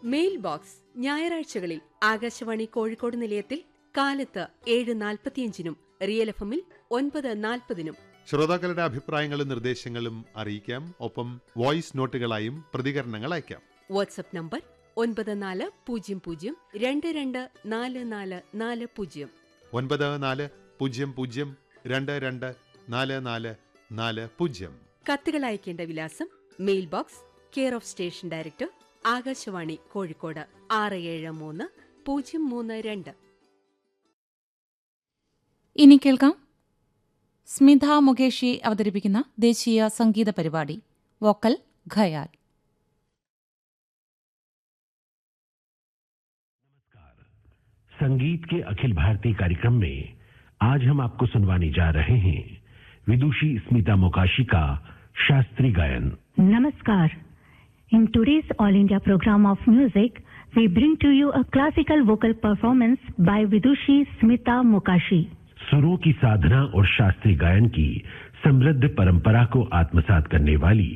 Mail box ഞായറാഴ്ചകളിൽ ആകാശവാണി കോഴിക്കോട് നിലയത്തിൽ കാലത്ത് ഏഴ് നാൽപ്പത്തിയഞ്ചിനും റിയൽ എഫ് എമ്മിൽ ഒൻപത് നാൽപ്പതിനും ശ്രോതാക്കളുടെ അഭിപ്രായങ്ങളും നിർദ്ദേശങ്ങളും അറിയിക്കാം ഒപ്പം വോയിസ് നോട്ടുകളായും പ്രതികരണങ്ങൾ അയക്കാം വാട്സപ്പ് നമ്പർ ഒൻപത് നാല് പൂജ്യം പൂജ്യം രണ്ട് രണ്ട് നാല് നാല് നാല് പൂജ്യം ഒൻപത് നാല് പൂജ്യം പൂജ്യം രണ്ട് രണ്ട് നാല് നാല് നാല് പൂജ്യം കത്തുകൾ അയക്കേണ്ട വിലാസം mail box care of station director Akashvani Kozhikode ആറ് ഏഴ് മൂന്ന് പൂജ്യം മൂന്ന് രണ്ട് ഇനി കേൾക്കാം സ്മിത മുകേഷി അവതരിപ്പിക്കുന്ന ദേശീയ സംഗീത പരിപാടി വോക്കൽ ഖയാൽ संगीत के अखिल भारतीय कार्यक्रम में आज हम आपको सुनवाने जा रहे हैं विदुषी स्मिता मोकाशी का शास्त्रीय गायन Namaskar. In today's All India program of music, we bring to you a classical vocal performance by Vidushi Smita Mokashi. सुरों की साधना और शास्त्रीय गायन की समृद्ध परंपरा को आत्मसात करने वाली